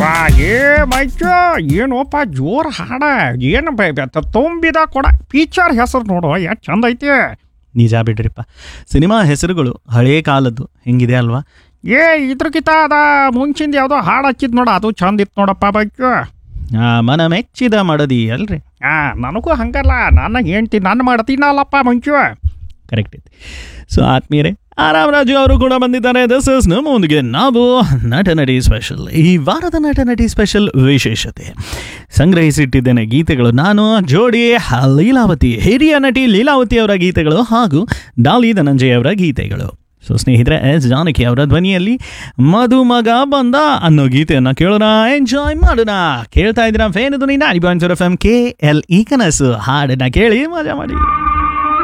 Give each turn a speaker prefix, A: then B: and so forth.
A: ಬಾ ಏ ಮೈಚ ಏನೋಪ್ಪ ಜೋರ್ ಹಾಡ ಏನು ಬೈ ಬೆತ್ತ ತುಂಬಿದ ಕೊಡ ಪಿಕ್ಚರ್ ಹೆಸರು ನೋಡು ಎಷ್ಟು ಚಂದ ಐತಿ
B: ನಿಜ ಬಿಡ್ರಿಪ್ಪ ಸಿನಿಮಾ ಹೆಸರುಗಳು ಹಳೇ ಕಾಲದ್ದು ಹೆಂಗಿದೆ ಅಲ್ವಾ
A: ಏ ಇದ್ರಕಿತ ಅದ ಮುಂಚಿಂದ ಯಾವುದೋ ಹಾಡು ಹಚ್ಚಿದ್ ನೋಡ ಅದು ಚಂದ ಇತ್ತು ನೋಡಪ್ಪ ಬೈಕ್
B: ಆ, ಮನ ಮೆಚ್ಚಿದ ಮಡದಿ ಅಲ್ರಿ
A: ಹಾ ನನಗೂ ಹಂಗಲ್ಲ ನನ್ನ ಹೆಂಡ್ತಿ ನನ್ನ ಮಾಡ್ತೀನಲ್ಲಪ್ಪ ಮುಂಚು
B: ಕರೆಕ್ಟ್ ಐತಿ ಸೊ ಆತ್ಮೀಯರೇ ಆರಾಮ್ ರಾಜು ಅವರು ಕೂಡ ಬಂದಿದ್ದಾರೆ ದಿಸ್ ಇಸ್ ನಮ್ಮೊಂದಿಗೆ ನಾವು ನಟ ನಟಿ ಸ್ಪೆಷಲ್ ಈ ವಾರದ ನಟ ನಟಿ ಸ್ಪೆಷಲ್ ವಿಶೇಷತೆ ಸಂಗ್ರಹಿಸಿಟ್ಟಿದ್ದೇನೆ ಗೀತೆಗಳು ನಾನು ಜೋಡಿ ಲೀಲಾವತಿ ಹಿರಿಯ ನಟಿ ಲೀಲಾವತಿ ಅವರ ಗೀತೆಗಳು ಹಾಗೂ ಡಾಲಿ ಧನಂಜಯ ಅವರ ಗೀತೆಗಳು ಸೊ ಸ್ನೇಹಿತರೆ ಎಸ್ ಜಾನಕಿ ಅವರ ಧ್ವನಿಯಲ್ಲಿ ಮಧುಮಗ ಬಂದ ಅನ್ನೋ ಗೀತೆಯನ್ನು ಕೇಳೋಣ ಎಂಜಾಯ್ ಮಾಡೋಣ ಕೇಳ್ತಾ ಇದ್ದೀರಾ ಫೇನ್ ಧ್ವನಿ ನಾಡಿ ಬಾಂಚರ್ ಎಫ್ ಎಂ ಕೆ ಎಲ್ ಈ ಕನಸು ಹಾಡನ್ನ ಕೇಳಿ ಮಜಾ ಮಾಡಿ